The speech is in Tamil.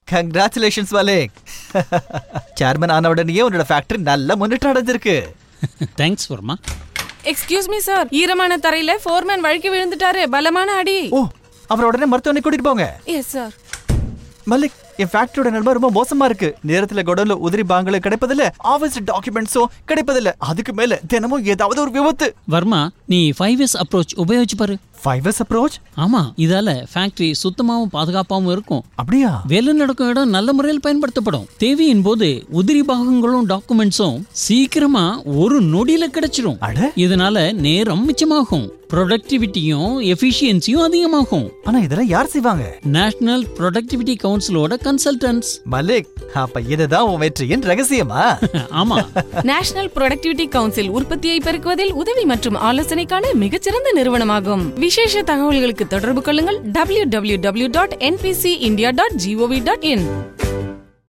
கங்க்ராச்சுலேஷன்ஸ் மலிக் சேர்மன் ஆன உடனேயே உன்னோட ஃபேக்டரி நல்ல முன்னேற்றம் அடைஞ்சிருக்கு thanks Varma excuse me sir ஈரமான தரையில ஃபோர்மேன் வழுக்கி விழுந்துட்டாரு பலமான அடி ஓ அவரை உடனே மருத்துவமனை கூட்டிட்டு போங்க எஸ் சார் மல்லிக் என் ஃபேக்டரியோட நிலைமை ரொம்ப மோசமா இருக்கு நேரத்துல குடோன்ல உதிரி பாங்களும் கிடைப்பதில்ல ஆஃபீஸ் டாக்குமெண்ட்ஸும் கிடைப்பதில்ல அதுக்கு மேல தினமும் ஏதாவது ஒரு விபத்து வர்மா நீ ஃபைவ் எஸ் அப்ரோச் உபயோகிச்சு பாரு ஃபைவ் எஸ் அப்ரோச் ஆமா இதால ஃபேக்டரி சுத்தமாவும் பாதுகாப்பாவும் இருக்கும் அப்படியா வேலை நடக்கும் இடம் நல்ல முறையில் பயன்படுத்தப்படும் தேவையின் போது உதிரி பாகங்களும் டாக்குமெண்ட்ஸும் சீக்கிரமா ஒரு நொடியில கிடைச்சிரும் அட இதனால நேரம் மிச்சமாகும் ப்ரொடக்டிவிட்டியும் எஃபிஷியன்சியும் அதிகமாகும் ஆனா இதெல்லாம் யார் செய்வாங்க நேஷனல் ப்ரொடக்டிவிட்டி கவுன்சிலோட கன்சல்டன்ட்ஸ் மல்லிக் அப்ப இதுதான் உன் வெற்றியின் ரகசியமா ஆமா நேஷனல் ப்ரொடக்டிவிட்டி கவுன்சில் உற்பத்தியை பெருக்குவதில் உதவி மற்றும் ஆலோசனைக்கான மிகச்சிறந்த நிறுவனமாகும் விசேஷ தகவல்களுக்கு தொடர்பு கொள்ளுங்கள் www.npcindia.gov.in டாட்